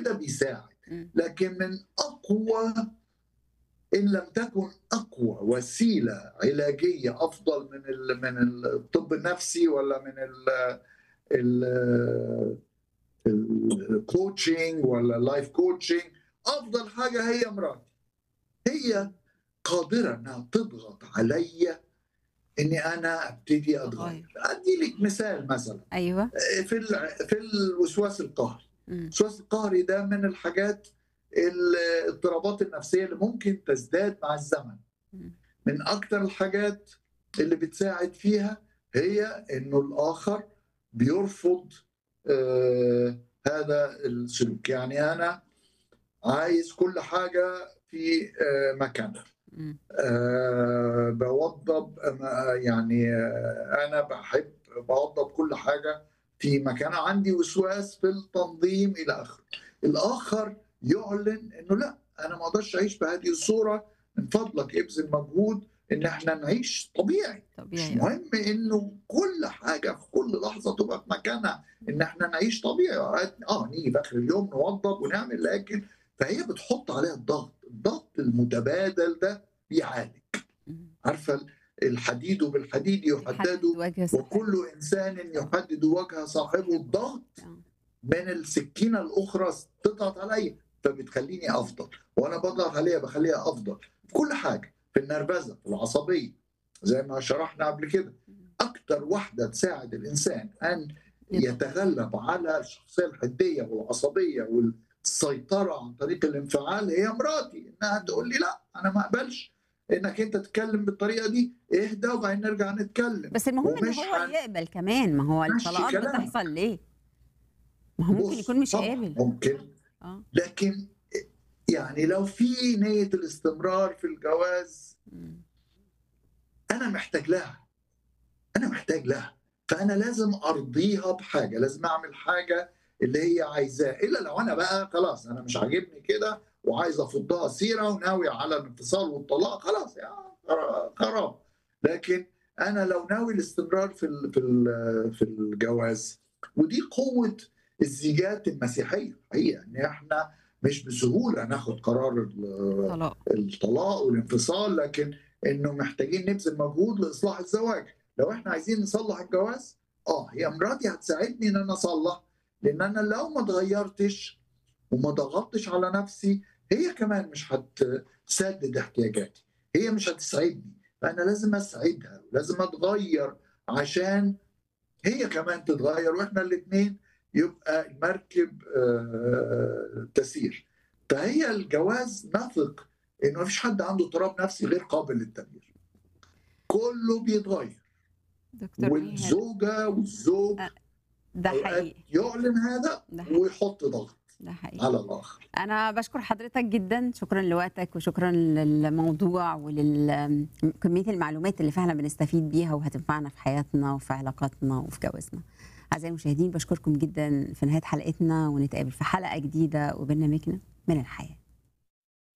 كل ده بيساعد مم. لكن من اقوى ان لم تكن اقوى وسيله علاجيه افضل من ال من الطب النفسي ولا من ال ال الكوتشنج ولا اللايف كوتشنج افضل حاجه هي مراتي هي قادره انها تضغط عليا اني انا ابتدي اتغير ادي لك مثال مثلا ايوه في الع- في الوسواس القهري مم. الوسواس القهري ده من الحاجات الاضطرابات النفسيه اللي ممكن تزداد مع الزمن مم. من اكتر الحاجات اللي بتساعد فيها هي انه الاخر بيرفض آه هذا السلوك يعني انا عايز كل حاجه في آه مكانها مم. آه بوضب آه، يعني آه انا بحب بوضب كل حاجه في مكانها عندي وسواس في التنظيم الى اخره الاخر يعلن انه لا انا ما اقدرش اعيش بهذه الصوره من فضلك ابذل مجهود ان احنا نعيش طبيعي مش طبيعي مهم انه كل حاجه في كل لحظه تبقى في مكانها ان احنا نعيش طبيعي اه نيجي في اخر اليوم نوضب ونعمل لكن فهي بتحط عليها الضغط الضغط المتبادل ده بيعالج مم. عارفه الحديد بالحديد يحدد يحدد وجه صحيح. وكل انسان يحدد وجه صاحبه الضغط آه. من السكينه الاخرى تضغط عليا فبتخليني افضل وانا بضغط عليها بخليها افضل في كل حاجه في النرفزه في العصبيه زي ما شرحنا قبل كده اكتر واحده تساعد الانسان ان يتغلب على الشخصيه الحديه والعصبيه والسيطره عن طريق الانفعال هي مراتي انها تقول لي لا انا ما اقبلش انك انت تتكلم بالطريقه دي اهدى وبعدين نرجع نتكلم بس المهم ان ومش هو هن- يقبل كمان ما هو ماشي الطلاقات كلام. بتحصل ليه؟ ما هو ممكن بص، يكون مش طبعاً قابل ممكن اه لكن يعني لو في نيه الاستمرار في الجواز مم. انا محتاج لها انا محتاج لها فانا لازم ارضيها بحاجه لازم اعمل حاجه اللي هي عايزاه الا لو انا بقى خلاص انا مش عاجبني كده وعايز افضها سيره وناوي على الانفصال والطلاق خلاص يا خراب لكن انا لو ناوي الاستمرار في ال- في ال- في الجواز ودي قوه الزيجات المسيحيه هي ان احنا مش بسهوله ناخد قرار ال- طلاق الطلاق والانفصال لكن انه محتاجين نبذل مجهود لاصلاح الزواج لو احنا عايزين نصلح الجواز اه هي مراتي هتساعدني ان انا اصلح لان انا لو ما اتغيرتش وما ضغطتش على نفسي هي كمان مش هتسدد احتياجاتي هي مش هتسعدني فانا لازم اسعدها لازم اتغير عشان هي كمان تتغير واحنا الاثنين يبقى المركب آه، تسير فهي الجواز نثق انه مفيش حد عنده اضطراب نفسي غير قابل للتغيير كله بيتغير دكتور ماهر والزوجه والزوج أ- ده أوقات حقيقي يعلن هذا ده حقيقي ويحط ضغط ده حقيقي على الاخر انا بشكر حضرتك جدا شكرا لوقتك وشكرا للموضوع ولكميه المعلومات اللي فعلا بنستفيد بيها وهتنفعنا في حياتنا وفي علاقاتنا وفي جوازنا اعزائي المشاهدين بشكركم جدا في نهايه حلقتنا ونتقابل في حلقه جديده وبرنامجنا من الحياه